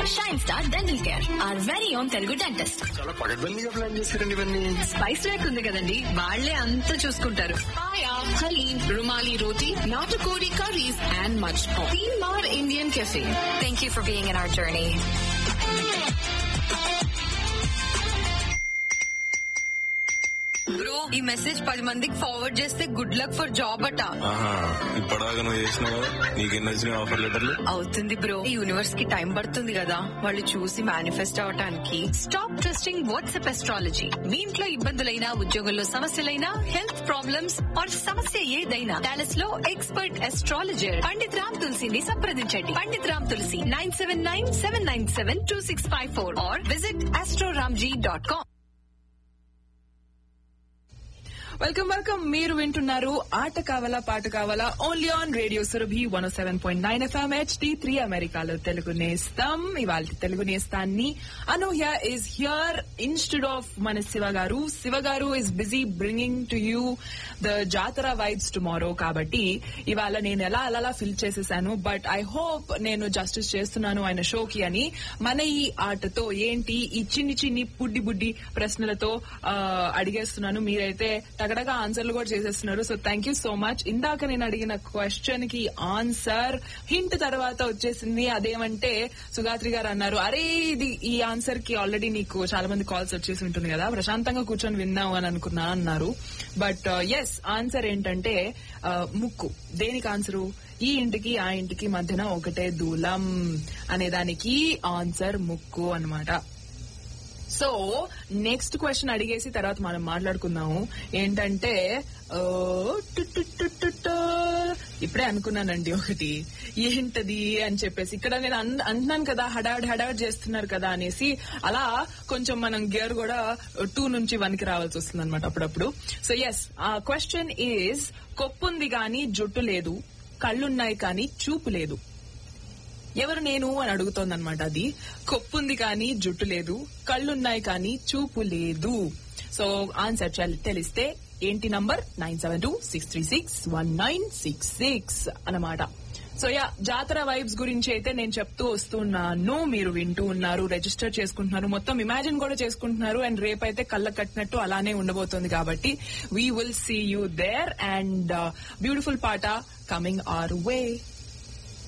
Shine star dental care are very own Telugu dentist చాలా పగడ్బందీగా plan చేశారండి ఇవన్నీ స్పైస్ ర్యాక్ ఉంది కదండి వాళ్లే అంతా చూసుకుంటారు Paya, Halim, Rumali Roti, Natakori curries, and much more. Mar Indian Cafe. Thank you for being in our journey bro ఈ మెసేజ్ పది మందికి ఫార్వర్డ్ చేస్తే గుడ్ లక్ ఫర్ జాబ్ అట ఆహా ఇప్పటిదాకా నువ్వు చేసినావు నీకెన్ని వచ్చినాయి ఆఫర్ లెటర్లు అవుతుంది బ్రో ఈ యూనివర్స్ కి టైం పడుతుంది కదా వాళ్ళు చూసి మేనిఫెస్ట్ అవటానికి స్టాప్ ట్రస్టింగ్ వాట్సాప్ ఎస్ట్రాలజీ మీ ఇంట్లో ఇబ్బందులైనా ఉద్యోగంలో సమస్యలైనా హెల్త్ ప్రాబ్లమ్స్ ఆర్ సమస్య ఏదైనా డాలస్ లో ఎక్స్పర్ట్ ఎస్ట్రాలజర్ పండిత్ రామ్ తులసిని సంప్రదించండి Pandit Ram Tulasi nine seven nine seven nine seven two six five four or visit astroramji dot com welcome welcome మీరు వింటున్నారు ఆట కావాలా పాట కావాలా only on radio Surabhi one seven point nine FM HD three అమెరికాలో తెలుగు నేస్తాం ఇవాళ తెలుగు నేస్తాన్ని Anuhya is here instead of మన Shiva garu Shiva garu is busy bringing to you the jatara vibes tomorrow కాబట్టి ఇవాళ నేను ఎలా అలా ఫిల్ చేసేసాను బట్ ఐ హోప్ నేను జస్టిస్ చేస్తున్నాను ఆయన షోకి అని మన ఈ ఆటతో ఏంటి ఈ చిన్ని చిన్ని బుడ్డి బుడ్డి ప్రశ్నలతో ఆ, అడిగేస్తున్నాను మీరైతే తగడగా ఆన్సర్లు కూడా చేసేస్తున్నారు so thank you so much ఇందాక నేను అడిగిన క్వశ్చన్ కి ఆన్సర్ హింట్ తర్వాత వచ్చేసింది అదేమంటే సుగాత్రి గారు అన్నారు అరే ఇది ఈ ఆన్సర్ కి ఆల్రెడీ నీకు చాలా మంది కాల్స్ వచ్చేసి ఉంటుంది కదా ప్రశాంతంగా కూర్చొని విన్నావు అని అనుకున్నా అన్నారు బట్ ఎస్ ఆన్సర్ ఏంటంటే ఆ, ముక్కు దేనికి ఆన్సరు ఈ ఇంటికి ఆ ఇంటికి మధ్యన ఒకటే దూలం అనే దానికి ఆన్సర్ ముక్కు అన్నమాట సో నెక్స్ట్ క్వశ్చన్ అడిగేసి తర్వాత మనం మాట్లాడుకుందాము ఏంటంటే ఆ, to to to to to. ఇప్పుడే అనుకున్నానండి ఒకటి ఏంటది అని చెప్పేసి ఇక్కడ నేను అన్- అంటున్నాను కదా హడాడ్ హడాడ్ చేస్తున్నారు కదా అనేసి అలా కొంచెం మనం గేర్ కూడా టూ నుంచి వన్ కి రావాల్సి వస్తుంది అనమాట అప్పుడప్పుడు so yes ah question is కొప్పుంది గాని జుట్టు లేదు కళ్ళున్నాయి కానీ చూపు లేదు ఎవరు నేను అని అడుగుతోంది అనమాట అది కొప్పుంది కానీ జుట్టు లేదు కళ్ళున్నాయి కానీ చూపు లేదు సో ఆన్సర్ చల్- తెలిస్తే ఏంటి number nine seven two six three six one nine six six అనమాట సో యా జాతర వైబ్స్ గురించి అయితే నేను చెప్తూ వస్తున్నాను మీరు వింటూ ఉన్నారు రిజిస్టర్ చేసుకుంటున్నారు మొత్తం ఇమాజిన్ కూడా చేసుకుంటున్నారు అండ్ రేపైతే కళ్ళ కట్టినట్టు అలానే ఉండబోతోంది కాబట్టి we will see you there and beautiful paata coming our way